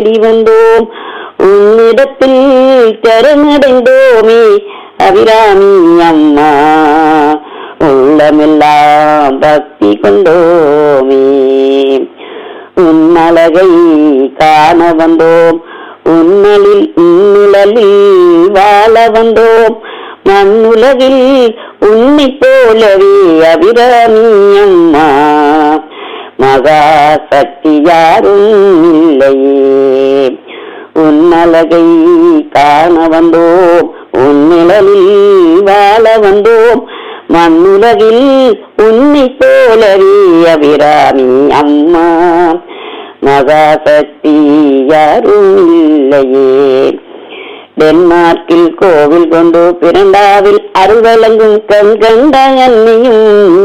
தேடி வந்தோம் உன்னிடத்தில் சரணடைந்தோமே அபிராமி அம்மா உள்ளமெல்லாம் பக்தி கொண்டோமே உன் அழகை காண வந்தோம் உன்னலில் உன்னிழலில் வாழ வந்தோம் மண்ணுலகில் உன்னை போலவே அபிராமி அம்மா மகா சக்தி யாரும் இல்லையே உன் அழகை காண வந்தோம் உன் நிழலில் வாழ வந்தோம் மண்ணுலகில் உன்னை போலவே அபிராமி அம்மா மகாசக்தி யாரும் இல்லையே டென்மார்க்கில் கோவில் கொண்டு பிறண்டாவில் அருள் வழங்கும் கண் கண்ட அன்னையும்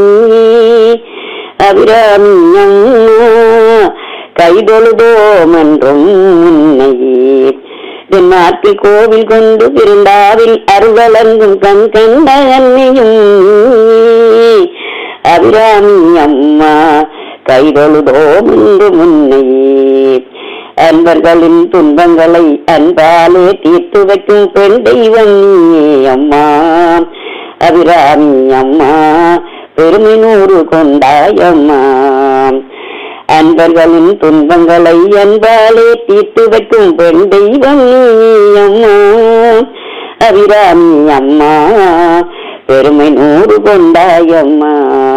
அபிராமி அம்மா கைதொழுதோம் என்றும் உன்னையே தென்னாட்டில் கோவில் கொண்டு பிறந்தாவில் அருள்வழங்கும் கண் கண்ட அன்னையும் அபிராமி அம்மா கைதொழுதோம் என்று முன்னையே அன்பர்களின் துன்பங்களை அன்பாலே தீர்த்து வைக்கும் பெண் தெய்வம் நீயே அம்மா அபிராமி அம்மா பெருமை நூறு கொண்டாயம்மா அன்பர்களின் துன்பங்களை அன்பாலே தீர்த்து வைக்கும் பெண் தெய்வம் நீயே அம்மா அபிராமி அம்மா பெருமை நூறு கொண்டாயம்மா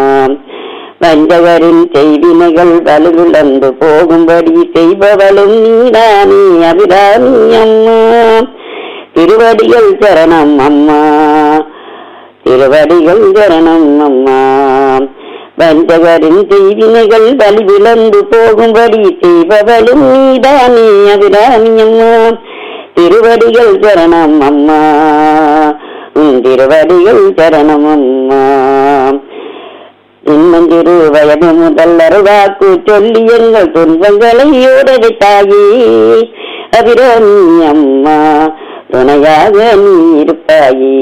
வஞ்சகரின் செய்தினைகள் வலுவிழந்து போகும்படி செய்பவளும் நீதானே அபிராமி அம்மா திருவடிகள் சரணம் அம்மா திருவடிகள் சரணம் அம்மா வஞ்சகரின் செய்தினைகள் வலுவிழந்து போகும்படி செய்பவளும் நீதானே அபிராமி அம்மா திருவடிகள் சரணம் அம்மா உன் திருவடிகள் சரணம் அம்மா இன்னஞ்சிறு வயது முதல் அருவாக்கு சொல்லி எங்கள் துன்பங்களை ஓடவிட்டாயே அபிராமி அம்மா துணையாக நீ இருப்பாயே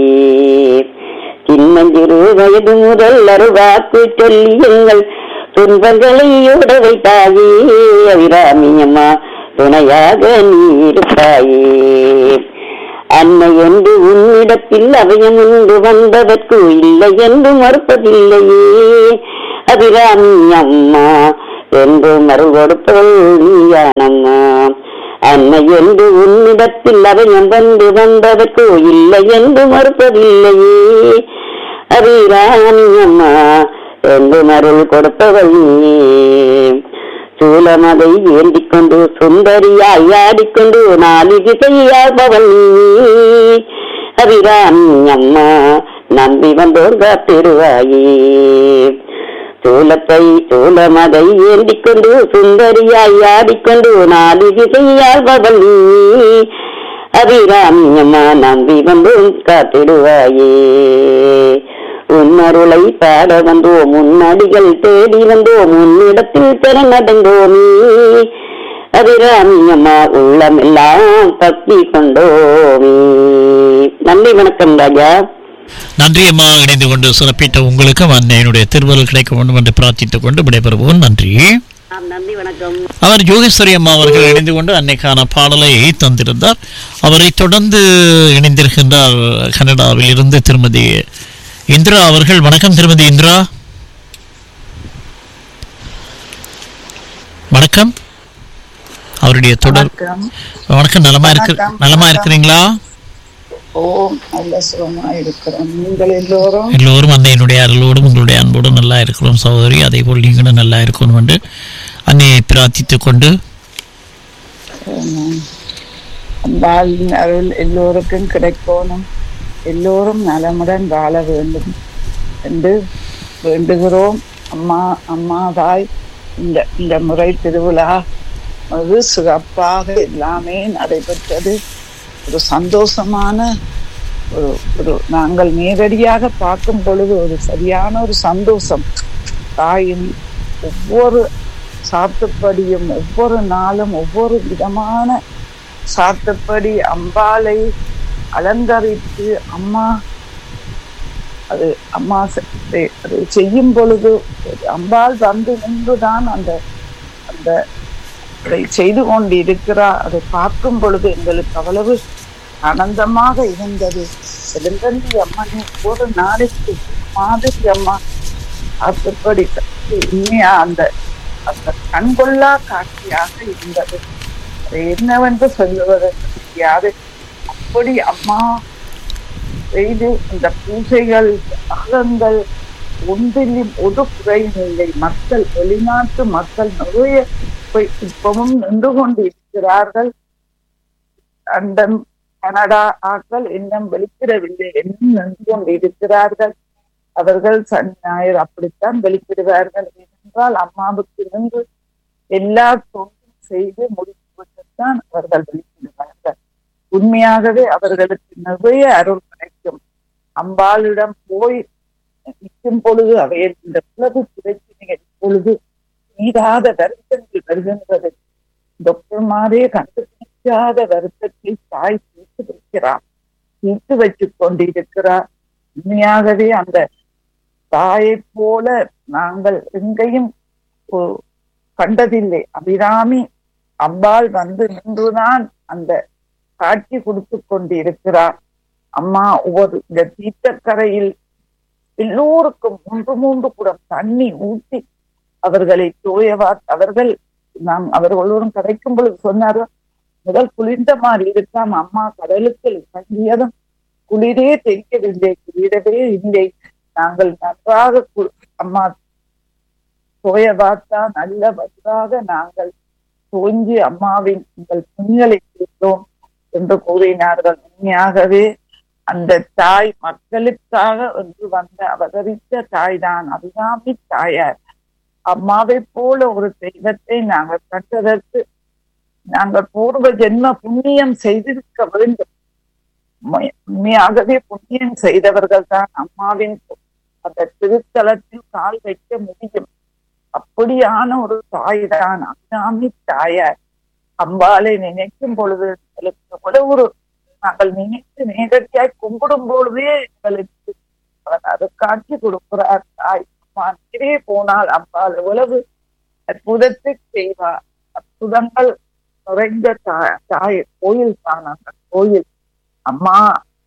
சின்னஞ்சிறு வயது முதல் அருவாக்கு சொல்லி எங்கள் துன்பங்களை ஓட வைத்தாயே அபிராமி அம்மா துணையாக நீ இருப்பாயே அன்னை என்று உன்னிடத்தில் அவயம் என்று வந்ததற்கு இல்லை என்று மறுப்பதில்லையே அபிராமி அம்மா என்று மறு கொடுப்பவள் நீயானம்மா அன்னை என்று உன்னிடத்தில் அவயம் வந்து வந்ததற்கு இல்லை என்று மறுப்பதில்லையே அபிராமி அம்மா என்று மருள் கொடுப்பவள் நீ சூலமதை ஏந்திக் கொண்டு சுந்தரியாய் ஆடிக்கொண்டு நாளிகை செய்யாதவள் நீ அபிராமி அம்மா நம்பி வந்தோர் காத்திருவாயே சூலத்தை சூலமதை ஏந்திக் கொண்டு சுந்தரியாய் ஆடிக்கொண்டு நாளிகை செய்யாதவள் நீ அபிராமி அம்மா நம்பி வந்தோம் காத்திடுவாயே உன்னருளை பாட வந்தோம் முன்னடிகள் தேடி வந்தோம் உன்னிடத்தில் திறனடைந்தோமே அபிராமி அம்மா உள்ளமெல்லாம் பக்தி கொண்டோமே நன்றி வணக்கம் ராஜா நன்றி அம்மா இணைந்து கொண்டு சிறப்பித்த உங்களுக்கும் அன்னையினுடைய திருவருள் கிடைக்க வேண்டும் என்று பிரார்த்தித்துக் கொண்டு விடைபெறுவோம் நன்றி நன்றி வணக்கம் அவர் யோகேஸ்வரி அம்மா அவர்கள் இணைந்து கொண்டு அன்னைக்கான பாடலை தந்திருந்தார் அவரை தொடர்ந்து இணைந்திருக்கின்றார் கனடாவில் இருந்து திருமதி இந்திரா அவர்கள் வணக்கம் திருமதி இந்திரா வணக்கம் அவருடைய தொடர் வணக்கம் வணக்கம் நலமா இருக்கு வணக்கம், நலமா வணக்கம். இருக்கிறீங்களா ஓ நல்ல சுகமா இருக்கிறோம் நீங்கள் எல்லோரும் எல்லோரும் அன்னையினுடைய அருளோடும் உங்களுடைய அன்போடும் நல்லா இருக்கிறோம் சகோதரி அதே போல் நீங்களும் நல்லா இருக்கணும் என்று அன்னையை பிரார்த்தித்துக் கொண்டு ஆமாம். அம்பாளின் அருள் எல்லோருக்கும் கிடைக்கணும் எல்லோரும் நலமுடன் வாழ வேண்டும் என்று வேண்டுகிறோம் அம்மா அம்மா தாய் இந்த இந்த முறை திருவிழா அது சிறப்பாக எல்லாமே நடைபெற்றது ஒரு சந்தோஷமான ஒரு ஒரு நாங்கள் நேரடியாக பார்க்கும் பொழுது ஒரு சரியான ஒரு சந்தோஷம் தாயின் ஒவ்வொரு சாத்துப்படியும் ஒவ்வொரு நாளும் ஒவ்வொரு விதமான சாத்துப்படி அம்பாளை அலங்கரித்து அம்மா அது அம்மா செ- அது செய்யும் பொழுது அம்பாள் வந்து நின்றுதான் அந்த அந்த அதை செய்து கொண்டு இருக்கிறார் அதை பார்க்கும் பொழுது எங்களுக்கு அவ்வளவு ஆனந்தமாக இருந்தது எழுந்தந்தி அம்மன் ஒரு நாளைக்கு மாதிரி அம்மா அப்படி உண்மையா அந்த அந்த கண்கொள்ளா காட்சியாக இருந்தது அது என்னவென்று சொல்லுவதற்கு தெரியாது அப்படி அம்மா செய்து இந்த பூஜைகள் அகங்கள் ஒன்றிலும் ஒரு குறையும் இல்லை மக்கள் வெளிநாட்டு மக்கள் நிறைய போய் இப்பவும் நின்று கொண்டு இருக்கிறார்கள் லண்டன் கனடா ஆக்கள் இன்னும் வெளிக்கிடவில்லை இன்னும் நின்று கொண்டு இருக்கிறார்கள் அவர்கள் சனி ஞாயிறு அப்படித்தான் வெளிக்கிடுவார்கள் ஏனென்றால் அம்மாவுக்கு நின்று எல்லா தொண்டும் செய்து முடித்துவிட்டுத்தான் அவர்கள் வெளிக்கிடுவார்கள் உண்மையாகவே அவர்களுக்கு நிறைய அருள் கிடைக்கும் அம்பாளிடம் போய் நிற்கும் பொழுது அவையில் இந்த உலகு பிரச்சனைகள் இப்பொழுது தீராத வருத்தங்கள் வருகின்றது டாக்டர்மாரே கண்டுபிடிக்காத வருத்தத்தை தாய் தீர்த்து வைக்கிறார் தீர்த்து வச்சுக் கொண்டிருக்கிறார் உண்மையாகவே அந்த தாயை போல நாங்கள் எங்கேயும் ஒ- கண்டதில்லை அபிராமி அம்பாள் வந்து நின்றுதான் அந்த காட்சி கொடுத்து கொண்டிருக்கிறார் அம்மா ஒவ்வொரு இந்த தீர்த்தக்கரையில் எல்லோருக்கும் மூன்று மூன்று குடம் தண்ணி ஊற்றி அவர்களை தோயவா அவர்கள் நாம் அவர்களோடும் கதைக்கும் பொழுது சொன்னாரோ முதல் குளிர்ந்த மாதிரி இருக்காம அம்மா கடலுக்கு தங்கியதும் குளிரே தெரியவில்லை குளிரவே இல்லை நாங்கள் நன்றாக கு- அம்மா தோய பார்த்தா நல்ல வலுவாக நாங்கள் தோஞ்சி அம்மாவின் உங்கள் புண்ணியலை கொடுத்தோம் என்று கூறினார்கள் உண்மையாகவே அந்த தாய் மக்களுக்காக என்று வந்த அவதரித்த தாய் தான் அபிராமி தாயார் அம்மாவை போல ஒரு தெய்வத்தை நாங்கள் கண்டதற்கு நாங்கள் பூர்வ ஜென்ம புண்ணியம் செய்திருக்க வேண்டும் உண்மை- உண்மையாகவே புண்ணியம் செய்தவர்கள் தான் அம்மாவின் அந்த திருத்தலத்தில் கால் வைக்க முடியும் அப்படியான ஒரு தாய் தான் அபிராமி தாயார் அம்பாளை நினைக்கும் பொழுது எங்களுக்கு எவ்வளவு ஒரு நாங்கள் நினைத்து நேரடியாய் கும்பிடும் பொழுதே எங்களுக்கு அவர் அது காட்சி கொடுக்கிறார் தாய் அம்மா நேரே போனால் அம்பாள் எவ்வளவு அற்புதத்தை செய்வார் அற்புதங்கள் நிறைந்த தா- தாய் கோயில் தான் அந்த கோயில் அம்மா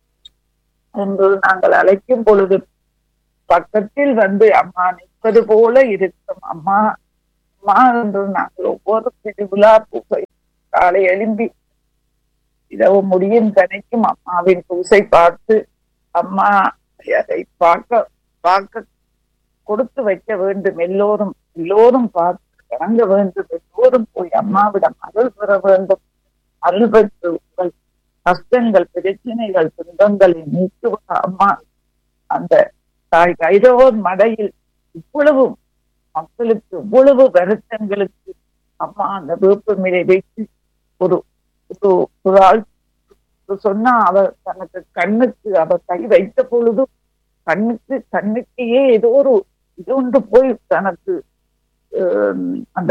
என்று நாங்கள் அழைக்கும் பொழுது பக்கத்தில் வந்து அம்மா நிற்பது போல இருக்கும் அம்மா அம்மா என்று நாங்கள் ஒவ்வொரு திருவிழா பூசை காலை எழும்பி இரவு முடியும் தனிக்கும் அம்மாவின் பூசை பார்த்து அம்மா அதை பார்க்க பார்க்க கொடுத்து வைக்க வேண்டும் எல்லோரும் எல்லோரும் பார்த்து வணங்க வேண்டும் எல்லோரும் போய் அம்மாவிடம் அருள் பெற வேண்டும் அருள் பெற்று உங்கள் கஷ்டங்கள் பிரச்சனைகள் துன்பங்களை நீக்குவார் அம்மா அந்த தாய் கைரோர் மடையில் இவ்வளவு மக்களுக்கு இவ்வளவு வருத்தங்களுக்கு அம்மா அந்த வேப்பமிலை வைத்து ஒரு ஒரு ஒரு ஆள் சொன்னா அவர் தனக்கு கண்ணுக்கு அவர் கை வைத்த பொழுது கண்ணுக்கு கண்ணுக்கையே ஏதோ ஒரு இது ஒன்று போய் தனக்கு ஆம், அந்த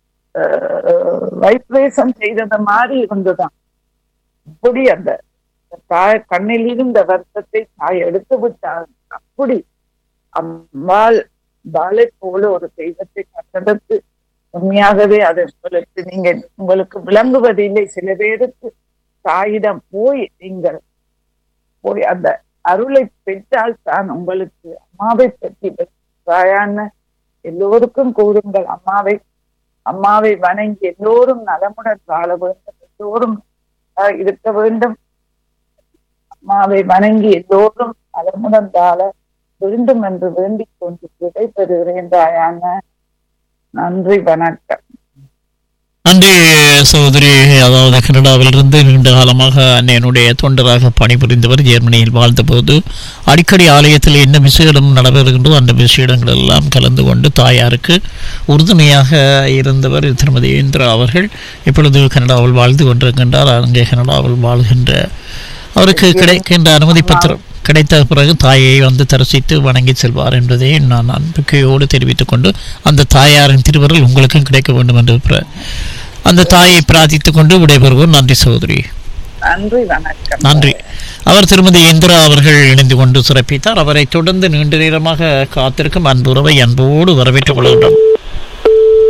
வைப்ரேஷன் செய்தது மாதிரி இருந்துதான் அப்படி அந்த தாய் கண்ணில் இருந்த வருத்தத்தை தாய் எடுத்து விட்டாள் அப்படி அம்பாள் பாலை போல ஒரு தெய்வத்தை கண்டதற்கு உண்மையாகவே அது உங்களுக்கு நீங்க உங்களுக்கு விளங்குவதில்லை சில பேருக்கு தாயிடம் போய் நீங்கள் போய் அந்த அருளை பெற்றால் தான் உங்களுக்கு அம்மாவை பற்றி தாயான எல்லோருக்கும் கூறுங்கள் அம்மாவை அம்மாவை வணங்கி எல்லோரும் நலமுடன் வாழ வேண்டும் எல்லோரும் ஆஹ், இருக்க வேண்டும் அம்மாவை வணங்கி எல்லோரும் நலமுடன் வாழ வேண்டும் என்று வேண்டிக் கொண்டு விடைபெறுகிறேன் தாயான நன்றி வணக்கம் நன்றி சகோதரி அதாவது கனடாவிலிருந்து நீண்ட காலமாக அன்னையனுடைய தொண்டராக பணிபுரிந்தவர் ஜெர்மனியில் வாழ்ந்தபோது அடிக்கடி ஆலயத்தில் என்ன விசேடம் நடைபெறுகின்றோ அந்த விசேடங்கள் எல்லாம் கலந்து கொண்டு தாயாருக்கு உறுதுணையாக இருந்தவர் திருமதி இந்திரா அவர்கள் இப்பொழுது கனடாவில் வாழ்ந்து கொண்டிருக்கின்றார் அங்கே கனடாவில் வாழ்கின்ற அவருக்கு கிடைக்கின்ற அனுமதி பத்திரம் கிடைத்த பிறகு தாயை வந்து தரிசித்து வணங்கி செல்வார் என்பதை நான் நம்பிக்கையோடு தெரிவித்துக் கொண்டு அந்த தாயாரின் திருவருள் உங்களுக்கும் கிடைக்க வேண்டும் என்று பிர- அந்த தாயை பிரார்த்தித்துக் கொண்டு விடைபெறுவோம் நன்றி சகோதரி நன்றி வணக்கம் நன்றி அவர் திருமதி இந்திரா அவர்கள் இணைந்து கொண்டு சிறப்பித்தார் அவரை தொடர்ந்து நீண்ட நேரமாக காத்திருக்கும் அன்புறவை அன்போடு வரவேற்றுக் கொள்கின்றோம்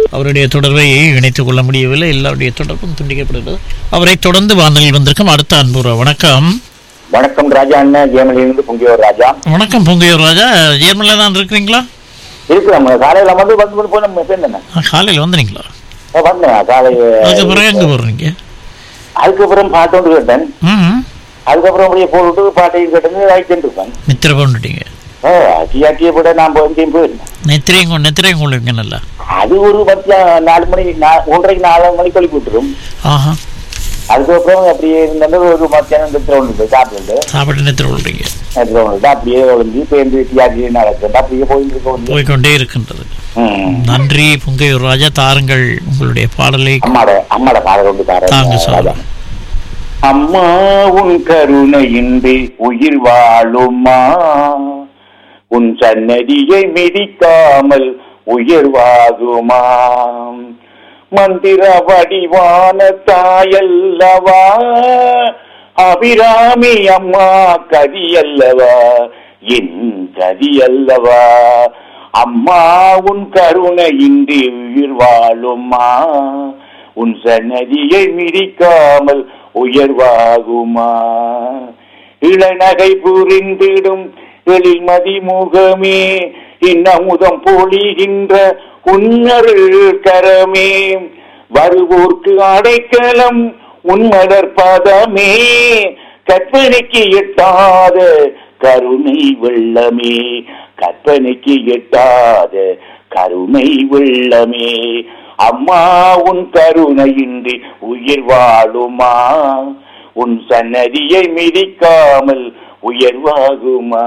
அவருடைய தொடர்பை இணைத்துக் கொள்ள முடியவில்லை எல்லாருடைய தொடர்பும் துண்டிக்கப்படுகிறது அவரை தொடர்ந்து வானொலியில் வந்திருக்கும் அடுத்த அன்புற வணக்கம் வணக்கம் ராஜா அண்ணன் ஜெயமலிருந்து பொங்கியோர் ராஜா வணக்கம் பொங்கையூர் ராஜா ஜெர்மனில் தான் இருக்கிறீங்களா இருக்கிறோம் காலையில வந்து வந்து கொண்டு போய் நம்ம சேர்ந்தேன் ஆ, காலையில் வந்தீங்களா வந்தேன் காலை அதுக்கு பிறகு எங்கே போடுறீங்க அதுக்கப்புறம் பாட்டு வந்து கேட்டேன் ம் அதுக்கப்புறம் அப்படியே போட்டுட்டு பாட்டையும் கேட்டு ஆயிட்டு இருப்பேன் நித்திரை கொண்டுட்டீங்க டிஆர்டியை போட நான் போய் எங்கேயும் போயிருந்தேன் நெத்திரையும் கொண்டு நெத்திரையும் கொள்ளுங்க நல்லா அது ஒரு பத்து நாலு மணி நா- ஒன்றரைக்கு நாலு மணிக்கு கழிப்பு விட்டுரும் ஆஹா அதுக்கப்புறம் அப்படியே இருந்தாலும் ஒரு மத்தியானம் எடுத்து ஒன்று சாப்பிட்டு சாப்பிட்டு நெத்திரை கொள்றீங்க எடுத்து ஒன்று அப்படியே ஒழிஞ்சு பேருந்து டிஆர்டி நடக்குது அப்படியே போயிட்டு இருக்க போய்க்கொண்டே இருக்கின்றது ம் நன்றி பொங்கையூர் ராஜா தாருங்கள் உங்களுடைய பாடலை அம்மாட அம்மாட பாடல் ஒன்று தாங்க தாரேன் சார். ராஜா. அம்மா உன் கருணையின்றி உயிர் வாழுமா உன் சன்னதியை மிதிக்காமல் உயர்வாகுமா மந்திர வடிவான தாயல்லவா அபிராமி அம்மா கதியல்லவா என் கதியல்லவா அம்மா உன் கருணையின்றி உயிர் வாழுமா உன் சன்னதியை மிதிக்காமல் உயர்வாகுமா இளநகை புரிந்திடும் எழில்மதி முகமே இன்னமுதம் பொழிகின்ற உன்னருள் கரமே வருவோர்க்கு அடைக்கலம் உன்மலர் பதமே கற்பனைக்கு எட்டாத கருணை வெள்ளமே கற்பனைக்கு எட்டாத கருணை வெள்ளமே அம்மா உன் கருணையின்றி உயிர் வாழுமா உன் சன்னதியை மிதிக்காமல் உயர்வாகுமா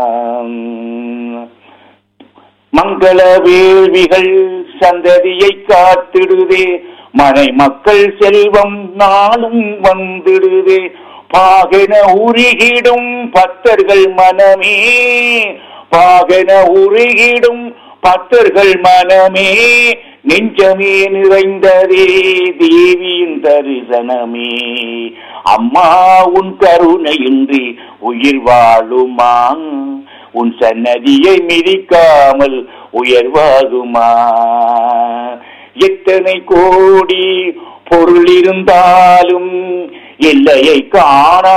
மங்கள வேள்விகள் சந்ததியை காத்திடுதே மனை மக்கள் செல்வம் நாளும் வந்திடுதே பாகன உருகிடும் பக்தர்கள் மனமே பாகன உருகிடும் பக்தர்கள் மனமே நெஞ்சமே நிறைந்ததே தேவியின் தரிசனமே அம்மா உன் கருணையின்றி உயிர் வாழுமா உன் சன்னதியை மிதிக்காமல் உயர்வாகுமா எத்தனை கோடி பொருள் இருந்தாலும் எல்லையை காண